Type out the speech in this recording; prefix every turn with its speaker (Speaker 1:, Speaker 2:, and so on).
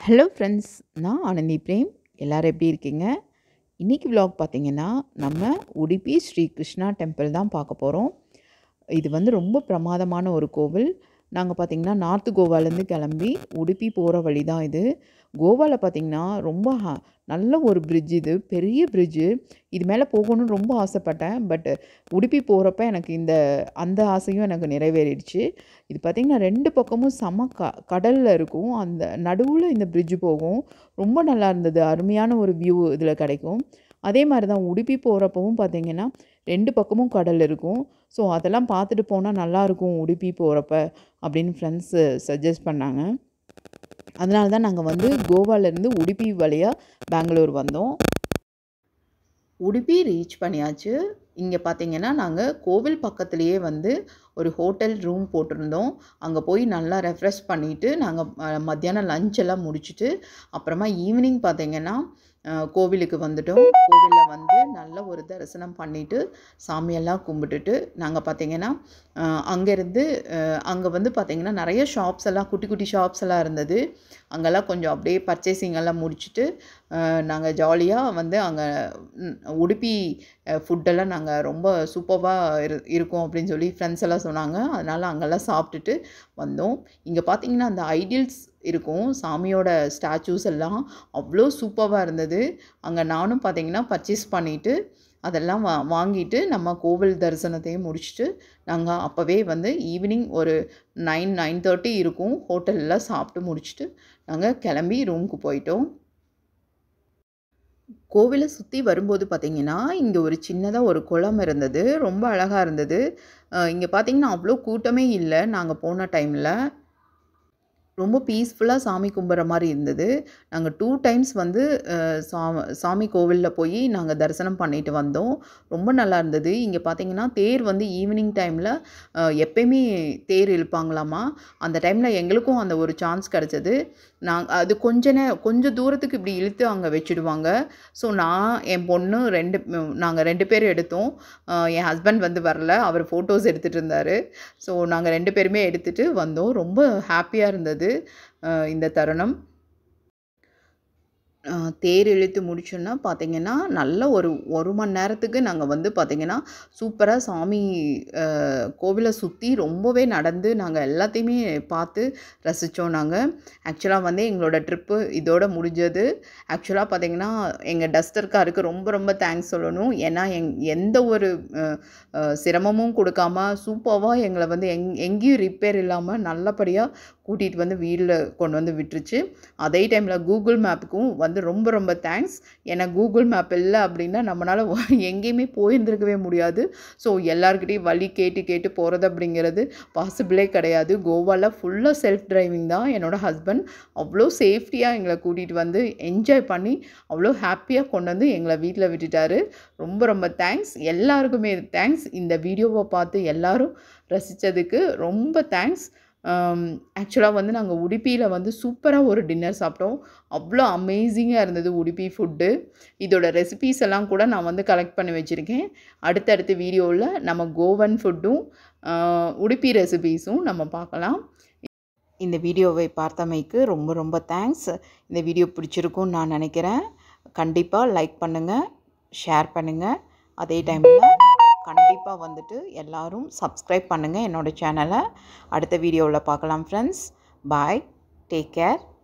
Speaker 1: hello friends நான் Anandhi frame எல்லோரும் எப்படி இருக்கீங்க இன்றைக்கி vlog பார்த்தீங்கன்னா நம்ம உடுப்பி ஸ்ரீ கிருஷ்ணா டெம்பிள் தான் பார்க்க போகிறோம் இது வந்து ரொம்ப பிரமாதமான ஒரு கோவில் நாங்கள் பார்த்திங்கன்னா நார்த்து கோவாலேருந்து கிளம்பி உடுப்பி போகிற வழி தான் இது கோவாவில் பார்த்திங்கன்னா ரொம்ப ஹ- நல்ல ஒரு பிரிட்ஜ் இது பெரிய பிரிட்ஜு இது மேலே போகணும்னு ரொம்ப ஆசைப்பட்டேன் பட் உடுப்பி போகிறப்ப எனக்கு இந்த அந்த ஆசையும் எனக்கு நிறைவேறிடுச்சு இது பார்த்திங்கன்னா ரெண்டு பக்கமும் செம க கடலில் இருக்கும் அந்த நடுவில் இந்த பிரிட்ஜ் போகும் ரொம்ப நல்லா இருந்தது அருமையான ஒரு வியூ இதில் கிடைக்கும் அதே மாதிரி தான் உடுப்பி போகிறப்பவும் பார்த்தீங்கன்னா ரெண்டு பக்கமும் கடல் இருக்கும் ஸோ அதெல்லாம் பார்த்துட்டு போனால் நல்லாயிருக்கும் உடுப்பி போகிறப்ப அப்படின்னு ஃப்ரெண்ட்ஸு சஜஸ்ட் பண்ணாங்க அதனால தான் நாங்கள் வந்து கோவாலேருந்து உடுப்பி வழியாக பெங்களூர் வந்தோம் உடுப்பி ரீச் பண்ணியாச்சு இங்கே பார்த்தீங்கன்னா நாங்கள் கோவில் பக்கத்துலேயே வந்து ஒரு ஹோட்டல் ரூம் போட்டிருந்தோம் அங்கே போய் நல்லா ரெஃப்ரெஷ் பண்ணிவிட்டு நாங்கள் மத்தியானம் லஞ்ச் எல்லாம் முடிச்சுட்டு அப்புறமா ஈவினிங் பார்த்தீங்கன்னா அஹ், கோவிலுக்கு வந்துட்டோம் கோவிலில் வந்து நல்ல ஒரு தரிசனம் பண்ணிவிட்டு சாமியெல்லாம் கும்பிட்டுட்டு நாங்கள் பார்த்தீங்கன்னா அங்கேருந்து அங்கே வந்து பார்த்தீங்கன்னா நிறைய ஷாப்ஸ் எல்லாம் குட்டி குட்டி ஷாப்ஸ் எல்லாம் இருந்தது அங்கெல்லாம் கொஞ்சம் அப்படியே பர்ச்சேசிங் எல்லாம் முடிச்சுட்டு நாங்கள் ஜாலியாக வந்து அங்கே உடுப்பி ஃபுட்டெல்லாம் நாங்கள் ரொம்ப சூப்பராக இரு இருக்கோம் அப்படின்னு சொல்லி ஃப்ரெண்ட்ஸ் எல்லாம் சொன்னாங்க அதனால் அங்கெல்லாம் சாப்பிட்டுட்டு வந்தோம் இங்கே பார்த்தீங்கன்னா அந்த ஐடியல்ஸ் இருக்கும் சாமியோட ஸ்டாச்சூஸ் எல்லாம் அவ்வளோ சூப்பராக இருந்தது அங்கே நானும் பார்த்தீங்கன்னா பர்ச்சேஸ் பண்ணிவிட்டு அதெல்லாம் வா வாங்கிட்டு நம்ம கோவில் தரிசனத்தையும் முடிச்சுட்டு நாங்கள் அப்போவே வந்து ஈவினிங் ஒரு நைன் நைன் தேர்ட்டி இருக்கும் ஹோட்டலில் சாப்பிட்டு முடிச்சுட்டு நாங்கள் கிளம்பி ரூமுக்கு போயிட்டோம் கோவிலை சுற்றி வரும்போது பார்த்தீங்கன்னா இங்கே ஒரு சின்னதாக ஒரு குளம் இருந்தது ரொம்ப அழகாக இருந்தது இங்கே பார்த்தீங்கன்னா அவ்வளோ கூட்டமே இல்லை நாங்கள் போன டைமில் ரொம்ப பீஸ்ஃபுல்லாக சாமி கும்பிட்ற மாதிரி இருந்தது நாங்கள் டூ டைம்ஸ் வந்து அஹ், சா சாமி கோவிலில் போய் நாங்கள் தரிசனம் பண்ணிட்டு வந்தோம் ரொம்ப நல்லா இருந்தது இங்கே பார்த்தீங்கன்னா தேர் வந்து ஈவினிங் டைமில் எப்பயுமே தேர் இழுப்பாங்களாமா அந்த டைமில் எங்களுக்கும் அந்த ஒரு சான்ஸ் கிடச்சது நாங்கள் அது கொஞ்ச நே கொஞ்சம் தூரத்துக்கு இப்படி இழுத்து அங்கே வச்சுடுவாங்க ஸோ நான் என் பொண்ணு ரெண்டு நாங்கள் ரெண்டு பேர் எடுத்தோம் அஹ், என் ஹஸ்பண்ட் வந்து வரல அவர் ஃபோட்டோஸ் எடுத்துகிட்டு இருந்தார் ஸோ நாங்கள் ரெண்டு பேருமே எடுத்துகிட்டு வந்தோம் ரொம்ப ஹாப்பியாக இருந்தது அஹ், இந்த தருணம் அஹ், தேர் இழுத்து முடிச்சோன்னா பார்த்தீங்கன்னா நல்ல ஒரு ஒரு மணி நேரத்துக்கு நாங்கள் வந்து பார்த்தீங்கன்னா சூப்பராக சாமி அஹ், கோவிலை சுற்றி ரொம்பவே நடந்து நாங்கள் எல்லாத்தையுமே பார்த்து ரசித்தோம் நாங்கள் ஆக்சுவலாக வந்து எங்களோட ட்ரிப்பு இதோட முடிஞ்சது ஆக்சுவலாக பார்த்தீங்கன்னா எங்கள் டஸ்டர் காருக்கு ரொம்ப ரொம்ப தேங்க்ஸ் சொல்லணும் ஏன்னா எங் எந்த ஒரு அஹ், அஹ், சிரமமும் கொடுக்காம சூப்பராக எங்களை வந்து எங் எங்கேயும் ரிப்பேர் இல்லாமல் நல்லபடியாக கூட்டிகிட்டு வந்து வீட்டில் கொண்டு வந்து விட்டுருச்சு அதே டைமில் கூகுள் மேப்புக்கும் வந்து ரொம்ப ரொம்ப தேங்க்ஸ் ஏன்னா கூகுள் மேப் இல்லை அப்படின்னா நம்மளால் எங்கேயுமே போயிருந்திருக்கவே முடியாது ஸோ எல்லாருக்கிட்டையும் வழி கேட்டு கேட்டு போகிறது அப்படிங்கிறது பாசிபிளே கிடையாது கோவாவில் ஃபுல்லாக செல்ஃப் டிரைவிங் தான் என்னோடய ஹஸ்பண்ட் அவ்வளோ சேஃப்டியாக எங்களை கூட்டிகிட்டு வந்து என்ஜாய் பண்ணி அவ்வளோ ஹாப்பியாக கொண்டு வந்து எங்களை வீட்டில் விட்டுட்டாரு ரொம்ப ரொம்ப தேங்க்ஸ் எல்லாருக்குமே தேங்க்ஸ் இந்த வீடியோவை பார்த்து எல்லாரும் ரசித்ததுக்கு ரொம்ப தேங்க்ஸ் ஆக்சுவலாக வந்து நாங்கள் உடுப்பியில் வந்து சூப்பராக ஒரு டின்னர் சாப்பிட்டோம் அவ்வளோ அமேசிங்காக இருந்தது உடுப்பி ஃபுட்டு இதோட ரெசிபீஸ் எல்லாம் கூட நான் வந்து கலெக்ட் பண்ணி வச்சுருக்கேன் அடுத்தடுத்த வீடியோவில் நம்ம கோவன் ஃபுட்டும் உடுப்பி ரெசிபீஸும் நம்ம பார்க்கலாம் இந்த வீடியோவை பார்த்தமைக்கு ரொம்ப ரொம்ப தேங்க்ஸ் இந்த வீடியோ பிடிச்சிருக்கும்னு நான் நினைக்கிறேன் கண்டிப்பாக லைக் பண்ணுங்கள் ஷேர் பண்ணுங்கள் அதே டைமில் கண்டிப்பாக வந்துட்டு எல்லாரும் சப்ஸ்கிரைப் பண்ணுங்கள் என்னோடய சேனலை அடுத்த வீடியோவில் பார்க்கலாம் ஃப்ரெண்ட்ஸ் பாய் டேக் கேர்